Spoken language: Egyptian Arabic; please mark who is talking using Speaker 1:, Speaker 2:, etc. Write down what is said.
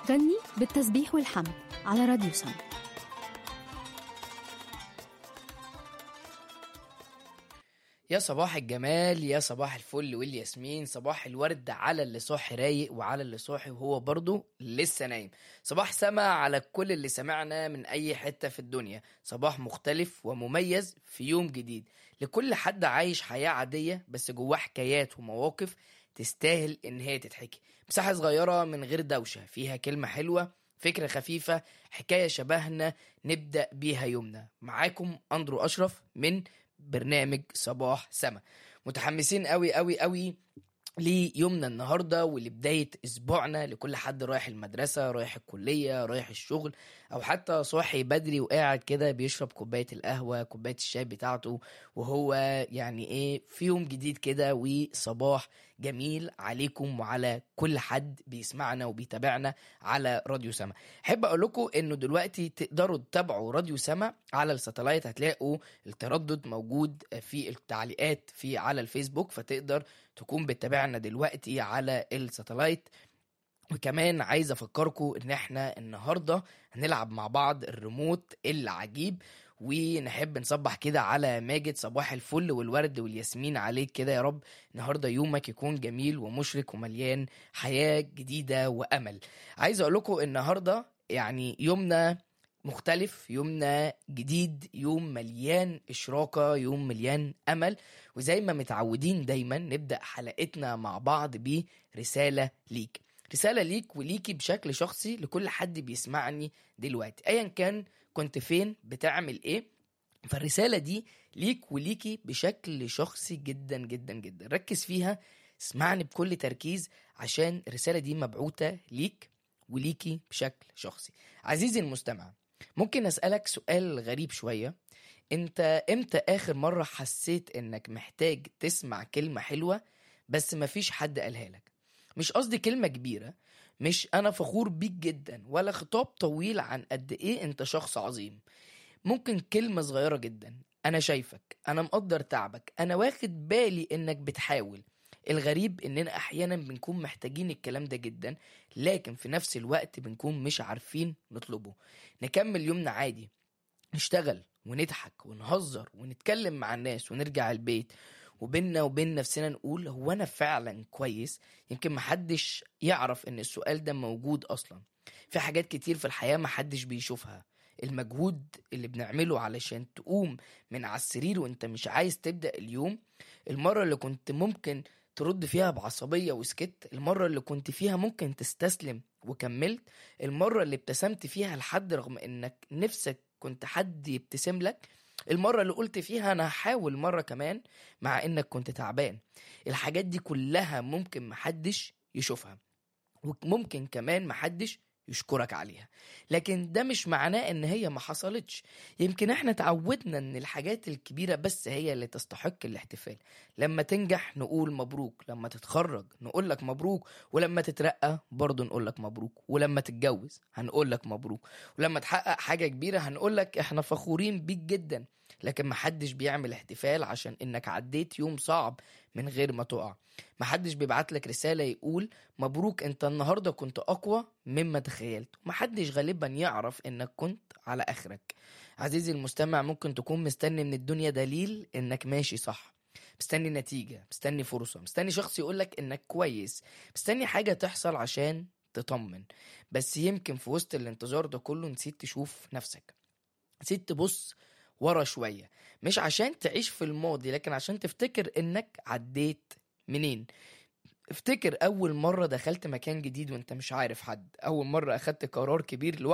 Speaker 1: غني بالتسبيح والحمد على راديو سما
Speaker 2: يا صباح الجمال يا صباح الفل والياسمين صباح الورد على اللي صاحي رايق وعلى اللي صاحي وهو برضه لسه نايم صباح سما على كل اللي سمعنا من اي حتة في الدنيا صباح مختلف ومميز في يوم جديد لكل حد عايش حياة عادية بس جواه حكايات ومواقف تستاهل ان هي تتحكي مساحة صغيرة من غير دوشة فيها كلمة حلوة فكرة خفيفة حكاية شبهنا نبدأ بيها يومنا معاكم أندرو أشرف من برنامج صباح سما متحمسين قوي قوي قوي ليومنا النهارده ولبدايه اسبوعنا لكل حد رايح المدرسه رايح الكليه رايح الشغل او حتى صاحي بدري وقاعد كده بيشرب كوبايه القهوه كوبايه الشاي بتاعته وهو يعني ايه في يوم جديد كده وصباح جميل عليكم وعلى كل حد بيسمعنا وبيتابعنا على راديو سما احب اقول لكم انه دلوقتي تقدروا تتابعوا راديو سما على الساتلايت هتلاقوا التردد موجود في التعليقات في على الفيسبوك فتقدر تكون بتتابعنا دلوقتي على الساتلايت وكمان عايز افكركم ان احنا النهارده هنلعب مع بعض الريموت العجيب ونحب نصبح كده على ماجد صباح الفل والورد والياسمين عليك كده يا رب النهارده يومك يكون جميل ومشرق ومليان حياه جديده وامل عايز اقول لكم النهارده يعني يومنا مختلف يومنا جديد يوم مليان إشراقة يوم مليان أمل وزي ما متعودين دايما نبدأ حلقتنا مع بعض برسالة ليك رسالة ليك وليكي بشكل شخصي لكل حد بيسمعني دلوقتي أيا كان كنت فين بتعمل إيه فالرسالة دي ليك وليكي بشكل شخصي جدا جدا جدا ركز فيها اسمعني بكل تركيز عشان الرسالة دي مبعوثة ليك وليكي بشكل شخصي عزيزي المستمع ممكن أسألك سؤال غريب شوية انت امتى اخر مرة حسيت انك محتاج تسمع كلمة حلوة بس مفيش حد قالها لك مش قصدي كلمة كبيرة مش انا فخور بيك جدا ولا خطاب طويل عن قد ايه انت شخص عظيم ممكن كلمة صغيرة جدا انا شايفك انا مقدر تعبك انا واخد بالي انك بتحاول الغريب اننا احيانا بنكون محتاجين الكلام ده جدا لكن في نفس الوقت بنكون مش عارفين نطلبه نكمل يومنا عادي نشتغل ونضحك ونهزر ونتكلم مع الناس ونرجع البيت وبيننا وبين نفسنا نقول هو انا فعلا كويس يمكن محدش يعرف ان السؤال ده موجود اصلا في حاجات كتير في الحياة محدش بيشوفها المجهود اللي بنعمله علشان تقوم من على السرير وانت مش عايز تبدأ اليوم المرة اللي كنت ممكن ترد فيها بعصبية وسكت المرة اللي كنت فيها ممكن تستسلم وكملت المرة اللي ابتسمت فيها لحد رغم انك نفسك كنت حد يبتسم لك المرة اللي قلت فيها أنا هحاول مرة كمان مع إنك كنت تعبان الحاجات دي كلها ممكن محدش يشوفها وممكن كمان محدش يشكرك عليها لكن ده مش معناه ان هي ما حصلتش يمكن احنا تعودنا ان الحاجات الكبيرة بس هي اللي تستحق الاحتفال لما تنجح نقول مبروك لما تتخرج نقول لك مبروك ولما تترقى برضه نقول لك مبروك ولما تتجوز هنقول لك مبروك ولما تحقق حاجة كبيرة هنقول لك احنا فخورين بيك جدا لكن محدش بيعمل احتفال عشان انك عديت يوم صعب من غير ما تقع محدش بيبعت لك رسالة يقول مبروك انت النهاردة كنت اقوى مما تخيلت محدش غالبا يعرف انك كنت على اخرك عزيزي المستمع ممكن تكون مستني من الدنيا دليل انك ماشي صح مستني نتيجة مستني فرصة مستني شخص يقولك انك كويس مستني حاجة تحصل عشان تطمن بس يمكن في وسط الانتظار ده كله نسيت تشوف نفسك نسيت تبص ورا شوية مش عشان تعيش في الماضي لكن عشان تفتكر انك عديت منين افتكر اول مرة دخلت مكان جديد وانت مش عارف حد اول مرة اخدت قرار كبير لوحدك